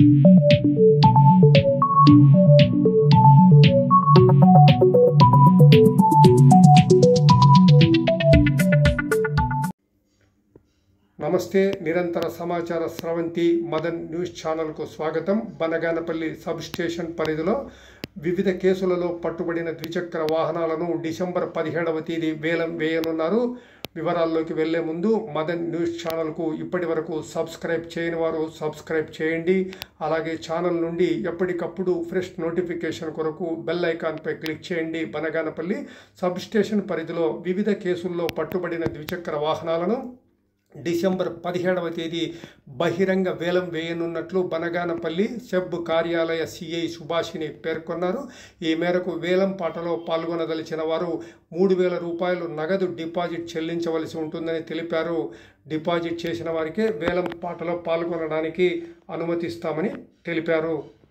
నమస్తే నిరంతర సమాచార స్రవంతి మదన్ న్యూస్ ఛానల్కు స్వాగతం బనగానపల్లి సబ్ స్టేషన్ పరిధిలో వివిధ కేసులలో పట్టుబడిన ద్విచక్ర వాహనాలను డిసెంబర్ పదిహేడవ తేదీ వేలం వేయనున్నారు వివరాల్లోకి వెళ్లే ముందు మదన్ న్యూస్ ఛానల్కు ఇప్పటి వరకు సబ్స్క్రైబ్ చేయని వారు సబ్స్క్రైబ్ చేయండి అలాగే ఛానల్ నుండి ఎప్పటికప్పుడు ఫ్రెష్ నోటిఫికేషన్ కొరకు బెల్ ఐకాన్పై క్లిక్ చేయండి బనగానపల్లి సబ్ స్టేషన్ పరిధిలో వివిధ కేసుల్లో పట్టుబడిన ద్విచక్ర వాహనాలను డిసెంబర్ పదిహేడవ తేదీ బహిరంగ వేలం వేయనున్నట్లు బనగానపల్లి సెబ్ కార్యాలయ సిఐ సుభాషిని పేర్కొన్నారు ఈ మేరకు వేలం పాటలో పాల్గొనదలిచిన వారు మూడు వేల రూపాయలు నగదు డిపాజిట్ చెల్లించవలసి ఉంటుందని తెలిపారు డిపాజిట్ చేసిన వారికే వేలం పాటలో పాల్గొనడానికి అనుమతిస్తామని తెలిపారు